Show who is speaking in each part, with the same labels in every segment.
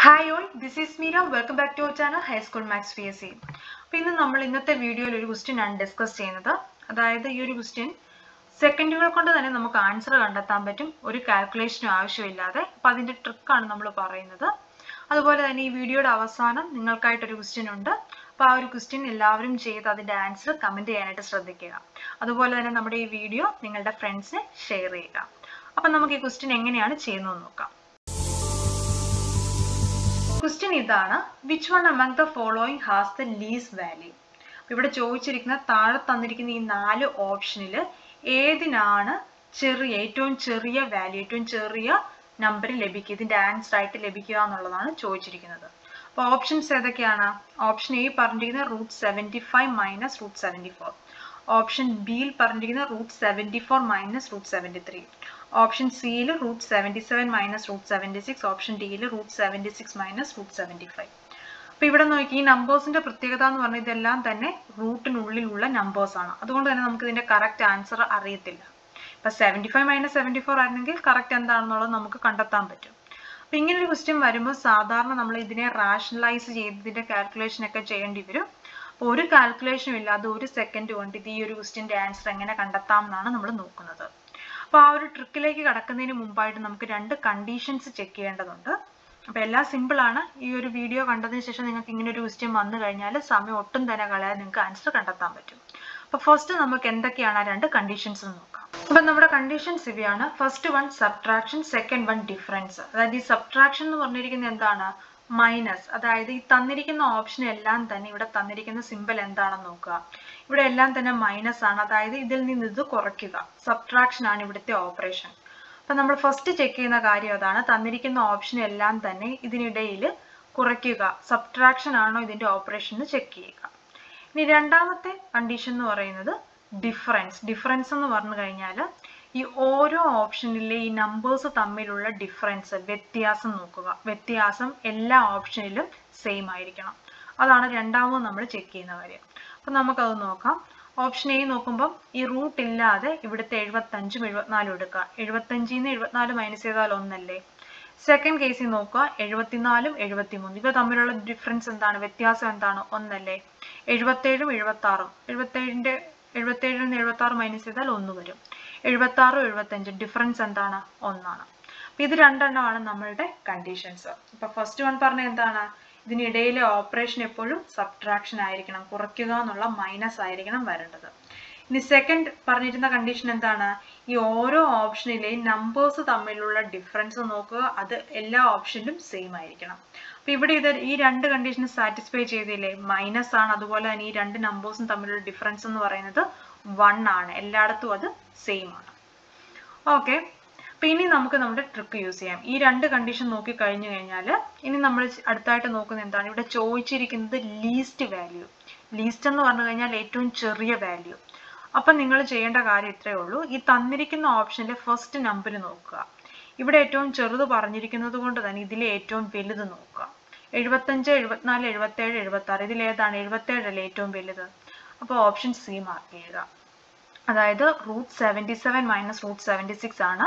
Speaker 1: hi all this is Meera welcome back to our channel high school maths P S C അപ്പോൾ ഇന്ന് നമ്മൾ ഇന്നത്തെ വീഡിയോയിൽ ഒരു ക്വസ്റ്റ്യൻ ആണ് ഡിസ്കസ് ചെയ്യുന്നത് അതായത് ഈ ഒരു ക്വസ്റ്റ്യൻ സെക്കൻഡുകൾ കൊണ്ട് തന്നെ നമുക്ക് ആൻസർ കണ്ടെത്താൻ പറ്റും ഒരു കാൽക്കുലേഷനും ആവശ്യമില്ലാതെ അപ്പോൾ അതിൻ്റെ ട്രിക്കാണ് നമ്മൾ പറയുന്നത് അതുപോലെ തന്നെ ഈ വീഡിയോയുടെ അവസാനം നിങ്ങൾക്കായിട്ടൊരു ക്വസ്റ്റ്യൻ ഉണ്ട് അപ്പോൾ ആ ഒരു ക്വസ്റ്റ്യൻ എല്ലാവരും ചെയ്ത് അതിൻ്റെ ആൻസർ കമൻറ്റ് ചെയ്യാനായിട്ട് ശ്രദ്ധിക്കുക അതുപോലെ തന്നെ നമ്മുടെ ഈ വീഡിയോ നിങ്ങളുടെ ഫ്രണ്ട്സിന് ഷെയർ ചെയ്യുക അപ്പം നമുക്ക് ഈ ക്വസ്റ്റ്യൻ എങ്ങനെയാണ് ചെയ്യുന്നതെന്ന് നോക്കാം ക്വസ്റ്റ്യൻ ഇതാണ് which one among the following has the least value ഇവിടെ ചോദിച്ചിരിക്കുന്ന താഴെ തന്നിരിക്കുന്ന ഈ നാല് ഓപ്ഷനിൽ ഏതിനാണ് ചെറിയ ഏറ്റവും ചെറിയ വാല്യൂ ഏറ്റവും ചെറിയ നമ്പർ ലഭിക്കുക ഇതിന്റെ ആൻസർ ആയിട്ട് ലഭിക്കുക എന്നുള്ളതാണ് ചോദിച്ചിരിക്കുന്നത് അപ്പോൾ ഓപ്ഷൻസ് ഏതൊക്കെയാണ് ഓപ്ഷൻ എ പറഞ്ഞിരിക്കുന്നത് root seventy five minus root seventy four option ബിയിൽ പറഞ്ഞിരിക്കുന്നത് root seventy four minus root seventy three option സിയിൽ root seventy seven minus root seventy six option ഡിയിൽ root seventy six minus root seventy five അപ്പോൾ ഇവിടെ നോക്കി ഈ നമ്പേഴ്സിന്റെ പ്രത്യേകത എന്ന് പറഞ്ഞാൽ ഇതെല്ലാം തന്നെ റൂട്ടിനുള്ളിലുള്ള നമ്പേഴ്സ് ആണ് അതുകൊണ്ട് തന്നെ നമുക്ക് ഇതിന്റെ കറക്റ്റ് ആൻസർ അറിയത്തില്ല ഇപ്പൊ seventy five minus seventy four ആയിരുന്നെങ്കിൽ കറക്റ്റ് എന്താണെന്നുള്ളത് നമുക്ക് കണ്ടെത്താൻ പറ്റും അപ്പൊ ഇങ്ങനെ ഒരു ക്വസ്റ്റ്യൻ വരുമ്പോൾ സാധാരണ നമ്മൾ ഇതിനെ റാഷണലൈസ് ചെയ്ത് ഇതിന്റെ കാൽക്കുലേഷൻ ഒക്കെ ചെയ്യേണ്ടി വരും അപ്പോൾ ഒരു കാൽക്കുലേഷനും ഇല്ലാതെ ഒരു സെക്കൻഡ് കൊണ്ട് ഇത് ഈ ഒരു ക്വസ്റ്റ്യന്റെ ആൻസർ എങ്ങനെ കണ്ടെത്താം എന്നാണ് നമ്മൾ നോക്കുന്നത് അപ്പോൾ ആ ഒരു ട്രിക്കിലേക്ക് കടക്കുന്നതിന് മുമ്പായിട്ട് നമുക്ക് രണ്ട് കണ്ടീഷൻസ് ചെക്ക് ചെയ്യേണ്ടതുണ്ട് അപ്പോൾ എല്ലാം സിമ്പിൾ ആണ് ഈ ഒരു വീഡിയോ കണ്ടതിന് ശേഷം നിങ്ങൾക്ക് ഇങ്ങനെ ഒരു ക്വസ്റ്റ്യൻ വന്നു കഴിഞ്ഞാൽ സമയം ഒട്ടും തന്നെ കളയാതെ നിങ്ങൾക്ക് ആൻസർ കണ്ടെത്താൻ പറ്റും അപ്പോൾ ഫസ്റ്റ് നമുക്ക് എന്തൊക്കെയാണ് ആ രണ്ട് കണ്ടീഷൻസ് നോക്കാം അപ്പം നമ്മുടെ കണ്ടീഷൻസ് ഇവയാണ് first one subtraction second one difference അതായത് ഈ സബ്ട്രാക്ഷൻ എന്ന് പറഞ്ഞിരിക്കുന്നത് എന്താണ് മൈനസ് അതായത് ഈ തന്നിരിക്കുന്ന ഓപ്ഷൻ എല്ലാം തന്നെ ഇവിടെ തന്നിരിക്കുന്ന സിമ്പിൾ എന്താണെന്ന് നോക്കുക ഇവിടെ എല്ലാം തന്നെ മൈനസ് ആണ് അതായത് ഇതിൽ നിന്ന് ഇത് കുറയ്ക്കുക സബ്ട്രാക്ഷൻ ആണ് ഇവിടുത്തെ ഓപ്പറേഷൻ അപ്പൊ നമ്മൾ ഫസ്റ്റ് ചെക്ക് ചെയ്യുന്ന കാര്യം അതാണ് തന്നിരിക്കുന്ന ഓപ്ഷൻ എല്ലാം തന്നെ ഇതിനിടയിൽ കുറയ്ക്കുക സബ്ട്രാക്ഷൻ ആണോ ഇതിന്റെ ഓപ്പറേഷൻ എന്ന് ചെക്ക് ചെയ്യുക ഇനി രണ്ടാമത്തെ കണ്ടീഷൻ എന്ന് പറയുന്നത് ഡിഫറൻസ് ഡിഫറൻസ് എന്ന് പറഞ്ഞു കഴിഞ്ഞാൽ ഈ ഓരോ ഓപ്ഷനിലെ ഈ നമ്പേഴ്സ് തമ്മിലുള്ള ഡിഫറൻസ് വ്യത്യാസം നോക്കുക വ്യത്യാസം എല്ലാ ഓപ്ഷനിലും സെയിം ആയിരിക്കണം അതാണ് രണ്ടാമത് നമ്മൾ ചെക്ക് ചെയ്യുന്ന കാര്യം അപ്പൊ നമുക്കത് നോക്കാം ഓപ്ഷൻ എ നോക്കുമ്പം ഈ റൂട്ട് ഇല്ലാതെ ഇവിടുത്തെ എഴുപത്തഞ്ചും എഴുപത്തിനാലും എടുക്കുക എഴുപത്തഞ്ചിൽ നിന്ന് എഴുപത്തിനാല് മൈനസ് ചെയ്താൽ ഒന്നല്ലേ സെക്കൻഡ് കേസിൽ നോക്കുക എഴുപത്തിനാലും എഴുപത്തിമൂന്ന് ഇവ തമ്മിലുള്ള ഡിഫറൻസ് എന്താണ് വ്യത്യാസം എന്താണ് ഒന്നല്ലേ എഴുപത്തേഴും എഴുപത്തി ആറും എഴുപത്തേഴിന്റെ എഴുപത്തേഴിൽ നിന്ന് എഴുപത്തി ആറ് മൈനസ് ചെയ്താൽ ഒന്ന് വരും എഴുപത്തി ആറും എഴുപത്തഞ്ചും ഡിഫറൻസ് എന്താണ് ഒന്നാണ് അപ്പൊ ഇത് രണ്ടെണ്ണമാണ് നമ്മളുടെ കണ്ടീഷൻസ് ഇപ്പൊ ഫസ്റ്റ് വൺ പറഞ്ഞ എന്താണ് ഇതിനിടയിലെ ഓപ്പറേഷൻ എപ്പോഴും സബ്ട്രാക്ഷൻ ആയിരിക്കണം കുറയ്ക്കുക എന്നുള്ള മൈനസ് ആയിരിക്കണം വരേണ്ടത് ഇനി സെക്കൻഡ് പറഞ്ഞിരുന്ന കണ്ടീഷൻ എന്താണ് ഈ ഓരോ ഓപ്ഷനിലെയും നമ്പേഴ്സ് തമ്മിലുള്ള ഡിഫറൻസ് നോക്കുക അത് എല്ലാ ഓപ്ഷനിലും സെയിം ആയിരിക്കണം അപ്പൊ ഇവിടെ ഇത് ഈ രണ്ട് കണ്ടീഷൻ സാറ്റിസ്ഫൈ ചെയ്തില്ലേ മൈനസ് ആണ് അതുപോലെ തന്നെ ഈ രണ്ട് നമ്പേഴ്സും തമ്മിലുള്ള ഡിഫറൻസ് എന്ന് പറയുന്നത് വൺ ആണ് എല്ലായിടത്തും അത് സെയിം ആണ് ഓക്കെ അപ്പൊ ഇനി നമുക്ക് നമ്മുടെ ട്രിക്ക് യൂസ് ചെയ്യാം ഈ രണ്ട് കണ്ടീഷൻ നോക്കി കഴിഞ്ഞു കഴിഞ്ഞാൽ ഇനി നമ്മൾ അടുത്തായിട്ട് നോക്കുന്നത് എന്താണ് ഇവിടെ ചോദിച്ചിരിക്കുന്നത് ലീസ്റ്റ് വാല്യൂ ലീസ്റ്റ് എന്ന് പറഞ്ഞു കഴിഞ്ഞാൽ ഏറ്റവും ചെറിയ വാല്യൂ അപ്പൊ നിങ്ങൾ ചെയ്യേണ്ട കാര്യം ഇത്രയേ ഉള്ളൂ ഈ തന്നിരിക്കുന്ന ഓപ്ഷനിലെ ഫസ്റ്റ് നമ്പർ നോക്കുക ഇവിടെ ഏറ്റവും ചെറുത് പറഞ്ഞിരിക്കുന്നത് കൊണ്ട് തന്നെ ഇതിലെ ഏറ്റവും വലുത് നോക്കുക എഴുപത്തഞ്ച് എഴുപത്തിനാല് എഴുപത്തേഴ് എഴുപത്തി ആറ് ഇതിലേതാണ് എഴുപത്തേഴല്ലേ ഏറ്റവും വലുത് അപ്പോൾ ഓപ്ഷൻ സി മാർക്ക് ചെയ്യുക അതായത് root seventy seven minus root seventy six ആണ്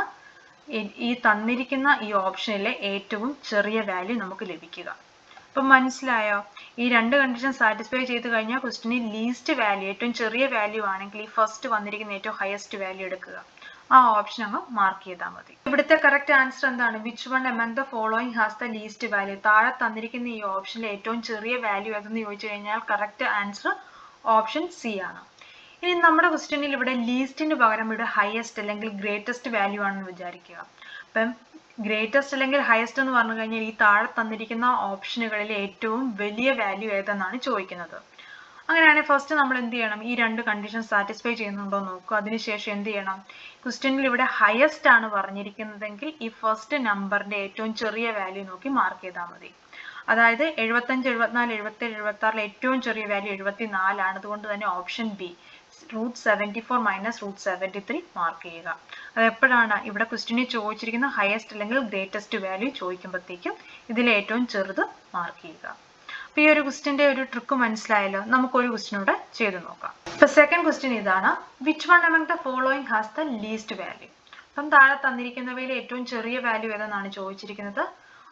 Speaker 1: ഈ തന്നിരിക്കുന്ന ഈ ഓപ്ഷനിലെ ഏറ്റവും ചെറിയ വാല്യൂ നമുക്ക് ലഭിക്കുക അപ്പം മനസ്സിലായോ ഈ രണ്ട് കണ്ടീഷൻ സാറ്റിസ്ഫൈ ചെയ്ത് കഴിഞ്ഞാൽ ക്വസ്റ്റിന് ലീസ്റ്റ് വാല്യൂ ഏറ്റവും ചെറിയ വാല്യൂ ആണെങ്കിൽ ഈ ഫസ്റ്റ് വന്നിരിക്കുന്ന ഏറ്റവും ഹയസ്റ്റ് വാല്യൂ എടുക്കുക ആ ഓപ്ഷൻ അങ്ങ് മാർക്ക് ചെയ്താൽ മതി ഇവിടുത്തെ കറക്റ്റ് ആൻസർ എന്താണ് which one among the following has the least value താഴെ തന്നിരിക്കുന്ന ഈ ഓപ്ഷനിലെ ഏറ്റവും ചെറിയ വാല്യൂ ഏതെന്ന് ചോദിച്ചു കഴിഞ്ഞാൽ കറക്റ്റ് ആൻസർ ഓപ്ഷൻ സി ആണ് ഇനി നമ്മുടെ ക്വസ്റ്റ്യനിൽ ഇവിടെ ലീസ്റ്റിന് പകരം ഇവിടെ ഹയസ്റ്റ് അല്ലെങ്കിൽ ഗ്രേറ്റസ്റ്റ് വാല്യൂ ആണെന്ന് വിചാരിക്കുക അപ്പം ഗ്രേറ്റസ്റ്റ് അല്ലെങ്കിൽ ഹയസ്റ്റ് എന്ന് പറഞ്ഞു കഴിഞ്ഞാൽ ഈ താഴെ തന്നിരിക്കുന്ന ഓപ്ഷനുകളിൽ ഏറ്റവും വലിയ വാല്യൂ ഏതെന്നാണ് ചോദിക്കുന്നത് അങ്ങനെയാണെങ്കിൽ ഫസ്റ്റ് നമ്മൾ എന്ത് ചെയ്യണം ഈ രണ്ട് കണ്ടീഷൻ സാറ്റിസ്ഫൈ ചെയ്യുന്നുണ്ടോ നോക്കുക അതിനുശേഷം എന്ത് ചെയ്യണം ക്വസ്റ്റ്യനിൽ ഇവിടെ ഹയസ്റ്റ് ആണ് പറഞ്ഞിരിക്കുന്നതെങ്കിൽ ഈ ഫസ്റ്റ് നമ്പറിന്റെ ഏറ്റവും ചെറിയ വാല്യൂ നോക്കി മാർക്ക് ചെയ്താൽ മതി അതായത് എഴുപത്തഞ്ച് എഴുപത്തിനാല് എഴുപത്തേഴ് എഴുപത്തി ആറിൽ ഏറ്റവും ചെറിയ വാല്യൂ എഴുപത്തി നാലാണ് അതുകൊണ്ട് തന്നെ option B root seventy four minus root seventy three mark ചെയ്യുക അത് എപ്പോഴാണ് ഇവിടെ ക്വസ്റ്റിനിൽ ചോദിച്ചിരിക്കുന്ന ഹയസ്റ്റ് അല്ലെങ്കിൽ ഗ്രേറ്റസ്റ്റ് വാല്യൂ ചോദിക്കുമ്പോഴത്തേക്കും ഇതിലെ ഏറ്റവും ചെറുത് മാർക്ക് ചെയ്യുക അപ്പൊ ഈ ഒരു ക്വസ്റ്റിന്റെ ഒരു ട്രിക്ക് മനസ്സിലായല്ലോ നമുക്ക് ഒരു ക്വസ്റ്റ്യൻ കൂടെ ചെയ്ത് നോക്കാം ഇപ്പൊ സെക്കൻഡ് ക്വസ്റ്റ്യൻ ഇതാണ് which one among the following has the least value അപ്പം താഴെ തന്നിരിക്കുന്നവയിൽ ഏറ്റവും ചെറിയ വാല്യൂ ഏതെന്നാണ് ചോദിച്ചിരിക്കുന്നത്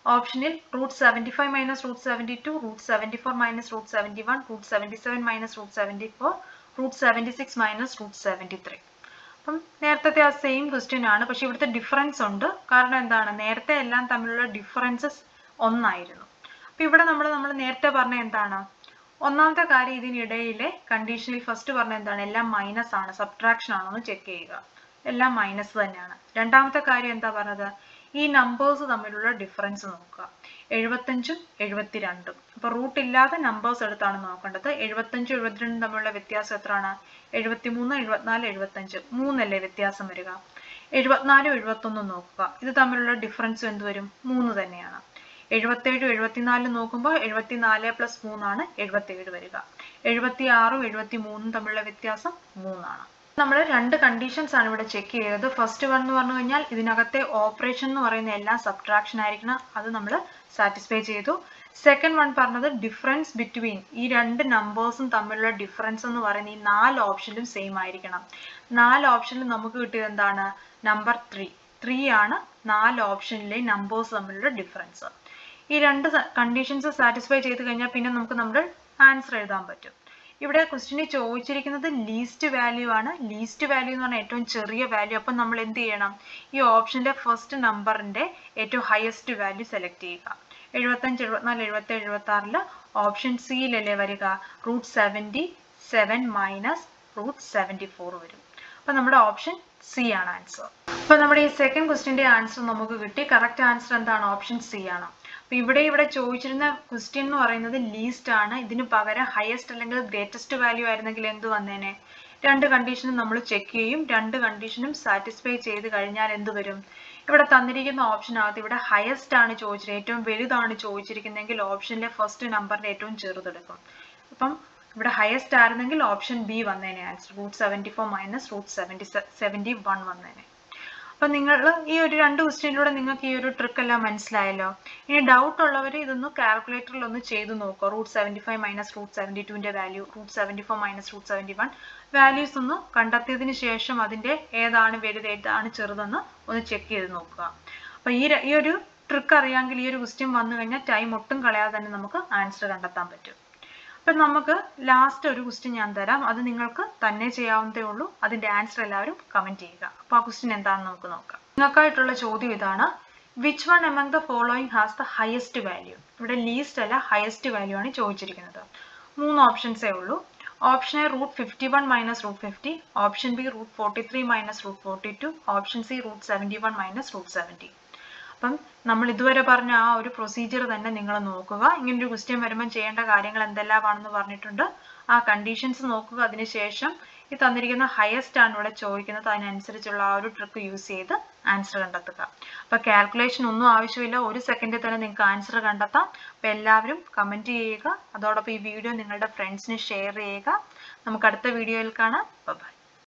Speaker 1: ഓപ്ഷനിൽ root seventy five minus root seventy two root seventy four minus root seventy one root seventy seven minus root seventy four root seventy six minus root seventy three അപ്പം നേരത്തെ ആ സെയിം ക്വസ്റ്റ്യൻ ആണ് പക്ഷെ ഇവിടുത്തെ difference ഉണ്ട് കാരണം എന്താണ് നേരത്തെ എല്ലാം തമ്മിലുള്ള ഡിഫറൻസസ് ഒന്നായിരുന്നു അപ്പൊ ഇവിടെ നമ്മൾ നമ്മൾ നേരത്തെ പറഞ്ഞ എന്താണ് ഒന്നാമത്തെ കാര്യം ഇതിനിടയിലെ കണ്ടീഷനിൽ ഫസ്റ്റ് പറഞ്ഞ എന്താണ് എല്ലാം മൈനസ് ആണ് സബ്ട്രാക്ഷൻ ആണോ എന്ന് ചെക്ക് ചെയ്യുക എല്ലാം മൈനസ് തന്നെയാണ് രണ്ടാമത്തെ കാര്യം എന്താ പറഞ്ഞത് ഈ നമ്പേഴ്സ് തമ്മിലുള്ള ഡിഫറൻസ് നോക്കുക എഴുപത്തഞ്ചും എഴുപത്തിരണ്ടും അപ്പൊ റൂട്ട് ഇല്ലാതെ നമ്പേഴ്സ് എടുത്താണ് നോക്കേണ്ടത് എഴുപത്തഞ്ചും എഴുപത്തിരണ്ടും തമ്മിലുള്ള വ്യത്യാസം എത്രയാണ് എഴുപത്തിമൂന്ന് എഴുപത്തിനാല് എഴുപത്തഞ്ച് മൂന്നല്ലേ വ്യത്യാസം വരിക എഴുപത്തിനാലും എഴുപത്തൊന്നും നോക്കുക ഇത് തമ്മിലുള്ള ഡിഫറൻസ് എന്ത് വരും മൂന്ന് തന്നെയാണ് എഴുപത്തേഴും എഴുപത്തിനാലും നോക്കുമ്പോൾ എഴുപത്തിനാല് പ്ലസ് മൂന്നാണ് എഴുപത്തേഴ് വരിക എഴുപത്തി ആറും എഴുപത്തി മൂന്നും തമ്മിലുള്ള വ്യത്യാസം മൂന്നാണ് നമ്മൾ രണ്ട് കണ്ടീഷൻസ് ആണ് ഇവിടെ ചെക്ക് ചെയ്തത് ഫസ്റ്റ് വൺ എന്ന് പറഞ്ഞു കഴിഞ്ഞാൽ ഇതിനകത്തെ ഓപ്പറേഷൻ എന്ന് പറയുന്ന എല്ലാം സബ്ട്രാക്ഷൻ ആയിരിക്കണം അത് നമ്മൾ സാറ്റിസ്ഫൈ ചെയ്തു സെക്കൻഡ് വൺ പറഞ്ഞത് ഡിഫറൻസ് ബിറ്റ്വീൻ ഈ രണ്ട് നമ്പേഴ്സും തമ്മിലുള്ള ഡിഫറൻസ് എന്ന് പറയുന്ന ഈ നാല് ഓപ്ഷനിലും സെയിം ആയിരിക്കണം നാല് ഓപ്ഷനിലും നമുക്ക് കിട്ടിയത് എന്താണ് നമ്പർ ത്രീ ത്രീ ആണ് നാല് ഓപ്ഷനിലെ നമ്പേഴ്സ് തമ്മിലുള്ള ഡിഫറൻസ് ഈ രണ്ട് കണ്ടീഷൻസ് സാറ്റിസ്ഫൈ ചെയ്ത് കഴിഞ്ഞാൽ പിന്നെ നമുക്ക് നമ്മുടെ ആൻസർ എഴുതാൻ പറ്റും ഇവിടെ ക്വസ്റ്റിനിൽ ചോദിച്ചിരിക്കുന്നത് ലീസ്റ്റ് വാല്യൂ ആണ് ലീസ്റ്റ് വാല്യൂ എന്ന് പറഞ്ഞാൽ ഏറ്റവും ചെറിയ വാല്യൂ അപ്പം നമ്മൾ എന്ത് ചെയ്യണം ഈ ഓപ്ഷന്റെ ഫസ്റ്റ് നമ്പറിന്റെ ഏറ്റവും ഹയസ്റ്റ് വാല്യൂ സെലക്ട് ചെയ്യുക എഴുപത്തഞ്ച് എഴുപത്തിനാല് എഴുപത്തേഴ് എഴുപത്തി ആറില് ഓപ്ഷൻ സിയിലല്ലേ വരിക root seventy seven minus root seventy four വരും അപ്പൊ നമ്മുടെ ഓപ്ഷൻ സി ആണ് ആൻസർ അപ്പൊ നമ്മുടെ ഈ സെക്കൻഡ് ക്വസ്റ്റിന്റെ ആൻസർ നമുക്ക് കിട്ടി കറക്റ്റ് ആൻസർ എന്താണ് ഓപ്ഷൻ സി ആണ് അപ്പൊ ഇവിടെ ഇവിടെ ചോദിച്ചിരുന്ന ക്വസ്റ്റ്യൻ എന്ന് പറയുന്നത് ലീസ്റ്റ് ആണ് ഇതിന് പകരം ഹയസ്റ്റ് അല്ലെങ്കിൽ ഗ്രേറ്റസ്റ്റ് വാല്യൂ ആയിരുന്നെങ്കിൽ എന്ത് വന്നേനെ രണ്ട് കണ്ടീഷനും നമ്മൾ ചെക്ക് ചെയ്യും രണ്ട് കണ്ടീഷനും സാറ്റിസ്ഫൈ ചെയ്ത് കഴിഞ്ഞാൽ എന്ത് വരും ഇവിടെ തന്നിരിക്കുന്ന ഓപ്ഷനകത്ത് ഇവിടെ ഹയസ്റ്റ് ആണ് ചോദിച്ചിരിക്കുന്നത് ഏറ്റവും വലുതാണ് ചോദിച്ചിരിക്കുന്നതെങ്കിൽ ഓപ്ഷനിലെ ഫസ്റ്റ് നമ്പറിന്റെ ഏറ്റവും ചെറുതെടുക്കും അപ്പം ഇവിടെ ഹയസ്റ്റ് ആയിരുന്നെങ്കിൽ ഓപ്ഷൻ ബി വന്നേനെ answer root seventy four minus root seventy seventy one വന്നേനെ അപ്പൊ നിങ്ങൾ ഈ ഒരു രണ്ട് ക്വസ്റ്റ്യനിലൂടെ നിങ്ങൾക്ക് ഈ ഒരു ട്രിക്ക് എല്ലാം മനസ്സിലായല്ലോ ഇനി ഡൗട്ട് ഉള്ളവർ ഇതൊന്ന് കാൽക്കുലേറ്ററിൽ ഒന്ന് ചെയ്ത് നോക്കുക root seventy five minus root seventy ടുവിന്റെ value root seventy four minus root seventy one values ഒന്ന് കണ്ടെത്തിയതിന് ശേഷം അതിന്റെ ഏതാണ് വലുത് ഏതാണ് ചെറുതെന്ന് ഒന്ന് ചെക്ക് ചെയ്ത് നോക്കുക അപ്പൊ ഈ ര- ഈ ഒരു ട്രിക്ക് അറിയാമെങ്കിൽ ഈ ഒരു ക്വസ്റ്റ്യൻ വന്നു കഴിഞ്ഞാൽ ടൈം ഒട്ടും കളയാതെ തന്നെ നമുക്ക് ആൻസർ കണ്ടെത്താൻ പറ്റും അപ്പൊ നമുക്ക് ലാസ്റ്റ് ഒരു ക്വസ്റ്റ്യൻ ഞാൻ തരാം അത് നിങ്ങൾക്ക് തന്നെ ചെയ്യാവുന്നതേ ഉള്ളൂ അതിന്റെ ആൻസർ എല്ലാവരും കമന്റ് ചെയ്യുക അപ്പൊ ആ ക്വസ്റ്റ്യൻ എന്താണെന്ന് നമുക്ക് നോക്കാം നിങ്ങൾക്കായിട്ടുള്ള ചോദ്യം ഇതാണ് which one among the following has the highest value ഇവിടെ ലീസ്റ്റ് അല്ല ഹയസ്റ്റ് വാല്യൂ ആണ് ചോദിച്ചിരിക്കുന്നത് മൂന്ന് ഓപ്ഷൻസേ ഉള്ളൂ option A root fifty one minus root fifty option B root forty three minus root forty two option C root seventy one minus root seventy അപ്പം നമ്മൾ ഇതുവരെ പറഞ്ഞ ആ ഒരു പ്രൊസീജിയർ തന്നെ നിങ്ങൾ നോക്കുക ഇങ്ങനെ ഒരു ക്വസ്റ്റ്യൻ വരുമ്പോൾ ചെയ്യേണ്ട കാര്യങ്ങൾ എന്തെല്ലാമാണെന്ന് പറഞ്ഞിട്ടുണ്ട് ആ കണ്ടീഷൻസ് നോക്കുക അതിനുശേഷം ഈ തന്നിരിക്കുന്ന ഹയസ്റ്റ് ആണ് ഇവിടെ ചോദിക്കുന്നത് അതിനനുസരിച്ചുള്ള ആ ഒരു ട്രിക്ക് യൂസ് ചെയ്ത് ആൻസർ കണ്ടെത്തുക അപ്പൊ കാൽക്കുലേഷൻ ഒന്നും ആവശ്യമില്ല ഒരു സെക്കൻഡിൽ തന്നെ നിങ്ങൾക്ക് ആൻസർ കണ്ടെത്താം അപ്പൊ എല്ലാവരും കമന്റ് ചെയ്യുക അതോടൊപ്പം ഈ വീഡിയോ നിങ്ങളുടെ ഫ്രണ്ട്സിന് ഷെയർ ചെയ്യുക നമുക്ക് അടുത്ത വീഡിയോയിൽ കാണാം ബൈ